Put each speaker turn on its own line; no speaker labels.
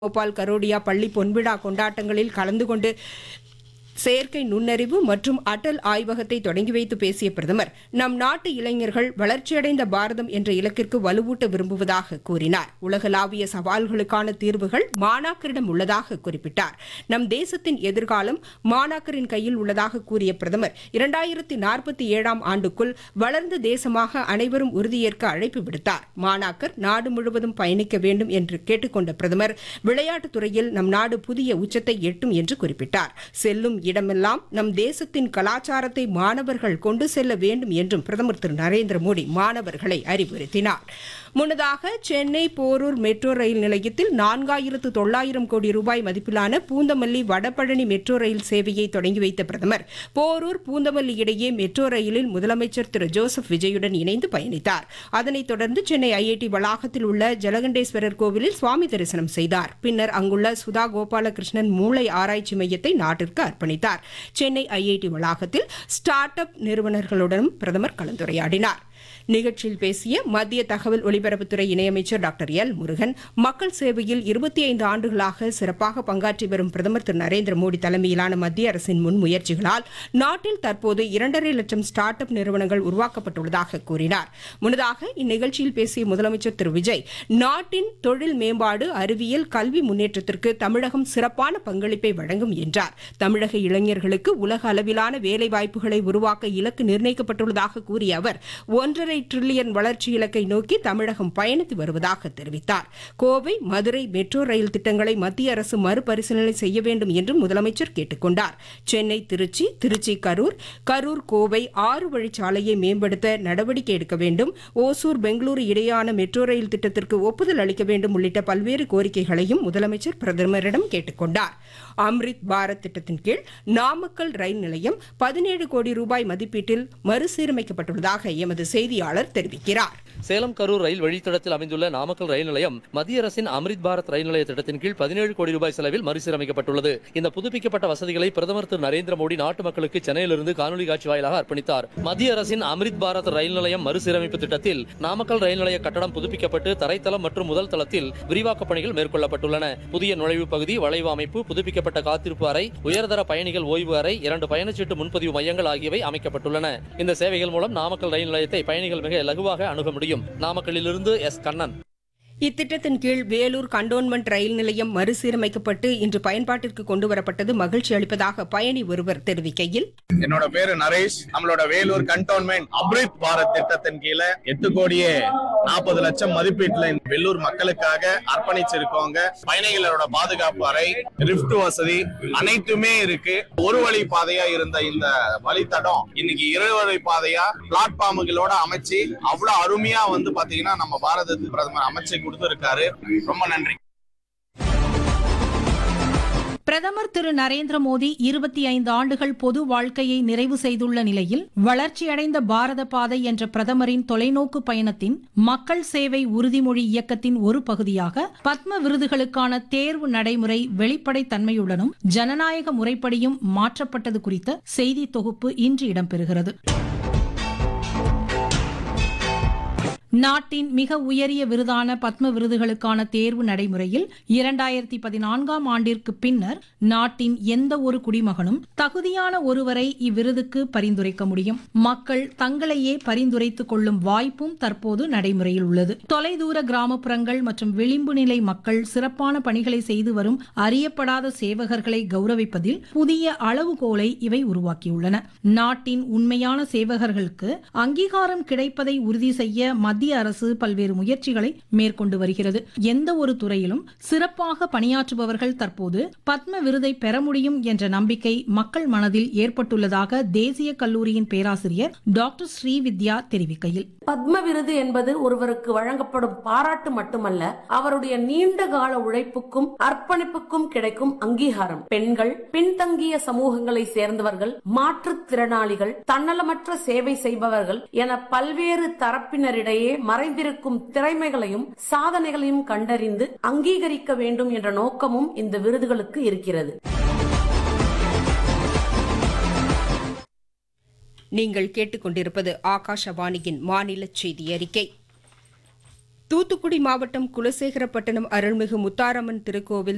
கோபால் கரோடியா பள்ளி பொன்விழா கொண்டாட்டங்களில் கலந்து கொண்டு செயற்கை நுண்ணறிவு மற்றும் அடல் ஆய்வகத்தை தொடங்கி வைத்து பேசிய பிரதமர் நம் நாட்டு இளைஞர்கள் வளர்ச்சியடைந்த பாரதம் என்ற இலக்கிற்கு வலுவூட்ட விரும்புவதாக கூறினார் உலகளாவிய சவால்களுக்கான தீர்வுகள் மாணாக்கரிடம் உள்ளதாக குறிப்பிட்டார் நம் தேசத்தின் எதிர்காலம் மாணாக்கரின் கையில் உள்ளதாக கூறிய பிரதமர் இரண்டாயிரத்தி நாற்பத்தி ஏழாம் ஆண்டுக்குள் வளர்ந்த தேசமாக அனைவரும் உறுதியேற்க அழைப்பு விடுத்தார் மாணாக்கர் நாடு முழுவதும் பயணிக்க வேண்டும் என்று கேட்டுக்கொண்ட பிரதமர் விளையாட்டுத் துறையில் நம் நாடு புதிய உச்சத்தை எட்டும் என்று குறிப்பிட்டார் செல்லும் இடமெல்லாம் நம் தேசத்தின் கலாச்சாரத்தை மாணவர்கள் கொண்டு செல்ல வேண்டும் என்றும் பிரதமர் திரு நரேந்திர மோடி மாணவர்களை அறிவுறுத்தினார் முன்னதாக சென்னை போரூர் மெட்ரோ ரயில் நிலையத்தில் நான்காயிரத்து தொள்ளாயிரம் கோடி ரூபாய் மதிப்பிலான பூந்தமல்லி வடபழனி மெட்ரோ ரயில் சேவையை தொடங்கி வைத்த பிரதமர் போரூர் பூந்தமல்லி இடையே மெட்ரோ ரயிலில் முதலமைச்சர் திரு ஜோசப் விஜயுடன் இணைந்து பயணித்தார் அதனைத் தொடர்ந்து சென்னை ஐஐடி வளாகத்தில் உள்ள ஜலகண்டேஸ்வரர் கோவிலில் சுவாமி தரிசனம் செய்தார் பின்னர் அங்குள்ள சுதா கோபாலகிருஷ்ணன் மூளை ஆராய்ச்சி மையத்தை நாட்டிற்கு அர்ப்பணித்தார் சென்னை ஐஐடி வளாகத்தில் ஸ்டார்ட் அப் நிறுவனர்களுடனும் பிரதமர் கலந்துரையாடினார் நிகழ்ச்சியில் பேசிய மத்திய தகவல் ஒலிபரப்புத்துறை இணையமைச்சர் டாக்டர் எல் முருகன் மக்கள் சேவையில் இருபத்தி ஐந்து ஆண்டுகளாக சிறப்பாக பங்காற்றி வரும் பிரதமர் திரு நரேந்திர மோடி தலைமையிலான மத்திய அரசின் முன்முயற்சிகளால் நாட்டில் தற்போது இரண்டரை லட்சம் ஸ்டார்ட் அப் நிறுவனங்கள் உருவாக்கப்பட்டுள்ளதாக கூறினார் முன்னதாக இந்நிகழ்ச்சியில் பேசிய முதலமைச்சர் திரு விஜய் நாட்டின் தொழில் மேம்பாடு அறிவியல் கல்வி முன்னேற்றத்திற்கு தமிழகம் சிறப்பான பங்களிப்பை வழங்கும் என்றார் தமிழக இளைஞர்களுக்கு உலக அளவிலான வேலைவாய்ப்புகளை உருவாக்க இலக்கு நிர்ணயிக்கப்பட்டுள்ளதாக கூறிய அவர் ஒன்றரை டிரில்லியன் வளர்ச்சி இலக்கை நோக்கி தமிழகம் பயணித்து வருவதாக தெரிவித்தார் கோவை மதுரை மெட்ரோ ரயில் திட்டங்களை மத்திய அரசு மறுபரிசீலனை செய்ய வேண்டும் என்றும் முதலமைச்சர் கேட்டுக் கொண்டார் சென்னை திருச்சி திருச்சி கரூர் கரூர் கோவை ஆறு வழிச்சாலையை மேம்படுத்த நடவடிக்கை எடுக்க வேண்டும் ஓசூர் பெங்களூரு இடையான மெட்ரோ ரயில் திட்டத்திற்கு ஒப்புதல் அளிக்க வேண்டும் உள்ளிட்ட பல்வேறு கோரிக்கைகளையும் முதலமைச்சர் பிரதமரிடம் கேட்டுக் கொண்டார் அம்ரித் பாரத் திட்டத்தின் கீழ் நாமக்கல் ரயில் நிலையம் பதினேழு கோடி ரூபாய் மதிப்பீட்டில் மறுசீரமைக்கப்பட்டுள்ளதாக எமது செய்தியாளர் தெரிவிக்கிறார்
சேலம் கரூர் ரயில் வழித்தடத்தில் அமைந்துள்ள நாமக்கல் ரயில் நிலையம் மத்திய அரசின் அம்ரித் பாரத் ரயில் நிலைய திட்டத்தின் கீழ் பதினேழு கோடி ரூபாய் செலவில் மறுசீரமைக்கப்பட்டுள்ளது இந்த புதுப்பிக்கப்பட்ட வசதிகளை பிரதமர் திரு நரேந்திர மோடி நாட்டு மக்களுக்கு சென்னையிலிருந்து காணொலி காட்சி வாயிலாக அர்ப்பணித்தார் மத்திய அரசின் அம்ரித் பாரத் ரயில் நிலையம் மறுசீரமைப்பு திட்டத்தில் நாமக்கல் ரயில் நிலைய கட்டடம் புதுப்பிக்கப்பட்டு தரைத்தளம் மற்றும் முதல் தளத்தில் விரிவாக்கப் பணிகள் மேற்கொள்ளப்பட்டுள்ளன புதிய நுழைவு பகுதி வளைவு அமைப்பு புதுப்பிக்கப்பட்ட காத்திருப்பு அறை உயர்தர பயணிகள் ஓய்வு அறை இரண்டு பயணச்சீட்டு முன்பதிவு மையங்கள் ஆகியவை அமைக்கப்பட்டுள்ளன இந்த சேவைகள் மூலம் நாமக்கல் ரயில் நிலையத்தை பயணிகள் மிக இலகுவாக அணுக முடியும் நாமக்கல்லிலிருந்து எஸ் கண்ணன்
இத்திட்டத்தின் கீழ் வேலூர் கண்டோன்மெண்ட் ரயில் நிலையம் மறுசீரமைக்கப்பட்டு இன்று பயன்பாட்டிற்கு கொண்டுவரப்பட்டது மகிழ்ச்சி அளிப்பதாக பயணி ஒருவர் தெரிவிக்கையில்
என்னோட பேரு நரேஷ் நம்மளோட வேலூர் கண்டோன்மெண்ட் அம்ரித் பாரத் திட்டத்தின் கீழே எட்டு கோடியே நாற்பது லட்சம் மதிப்பீட்டுல இந்த வெள்ளூர் மக்களுக்காக அர்ப்பணிச்சிருக்கோங்க பயணிகளோட பாதுகாப்பு அறை லிப்ட் வசதி அனைத்துமே இருக்கு ஒரு வழி பாதையா இருந்த இந்த வழித்தடம் இன்னைக்கு இரு வழி பாதையா பிளாட்ஃபார்முகளோட அமைச்சு அவ்வளவு அருமையா வந்து பாத்தீங்கன்னா நம்ம பாரத பிரதமர் அமைச்சு கொடுத்திருக்காரு ரொம்ப நன்றி
பிரதமர் திரு நரேந்திர மோடி இருபத்தி ஐந்து ஆண்டுகள் பொது வாழ்க்கையை நிறைவு செய்துள்ள நிலையில் வளர்ச்சியடைந்த பாரத பாதை என்ற பிரதமரின் தொலைநோக்கு பயணத்தின் மக்கள் சேவை உறுதிமொழி இயக்கத்தின் ஒரு பகுதியாக பத்ம விருதுகளுக்கான தேர்வு நடைமுறை வெளிப்படைத் தன்மையுடனும் ஜனநாயக முறைப்படியும் மாற்றப்பட்டது குறித்த செய்தி தொகுப்பு இன்று இடம்பெறுகிறது நாட்டின் மிக உயரிய விருதான பத்ம விருதுகளுக்கான தேர்வு நடைமுறையில் இரண்டாயிரத்தி பதினான்காம் ஆண்டிற்கு பின்னர் நாட்டின் எந்த ஒரு குடிமகனும் தகுதியான ஒருவரை இவ்விருதுக்கு பரிந்துரைக்க முடியும் மக்கள் தங்களையே பரிந்துரைத்துக் கொள்ளும் வாய்ப்பும் தற்போது நடைமுறையில் உள்ளது தொலைதூர கிராமப்புறங்கள் மற்றும் விளிம்பு நிலை மக்கள் சிறப்பான பணிகளை செய்து வரும் அறியப்படாத சேவகர்களை கௌரவிப்பதில் புதிய அளவுகோலை இவை உருவாக்கியுள்ளன நாட்டின் உண்மையான சேவகர்களுக்கு அங்கீகாரம் கிடைப்பதை உறுதி செய்ய மத்திய அரசு பல்வேறு முயற்சிகளை மேற்கொண்டு வருகிறது எந்த ஒரு துறையிலும் சிறப்பாக பணியாற்றுபவர்கள் தற்போது பத்ம விருதை பெற முடியும் என்ற நம்பிக்கை மக்கள் மனதில் ஏற்பட்டுள்ளதாக தேசிய கல்லூரியின் பேராசிரியர் டாக்டர் ஸ்ரீவித்யா தெரிவிக்கையில்
பத்ம விருது என்பது ஒருவருக்கு வழங்கப்படும் பாராட்டு மட்டுமல்ல அவருடைய நீண்ட கால உழைப்புக்கும் அர்ப்பணிப்புக்கும் கிடைக்கும் அங்கீகாரம் பெண்கள் பின்தங்கிய சமூகங்களை சேர்ந்தவர்கள் மாற்றுத்திறனாளிகள் தன்னலமற்ற சேவை செய்பவர்கள் என பல்வேறு தரப்பினரிடையே மறைந்திருக்கும் திறமைகளையும் சாதனைகளையும் கண்டறிந்து அங்கீகரிக்க வேண்டும் என்ற நோக்கமும் இந்த விருதுகளுக்கு இருக்கிறது
நீங்கள் கேட்டுக்கொண்டிருப்பது ஆகாஷவாணியின் மாநில செய்தி அறிக்கை தூத்துக்குடி மாவட்டம் குலசேகரப்பட்டினம் அருள்மிகு முத்தாரம்மன் திருக்கோவில்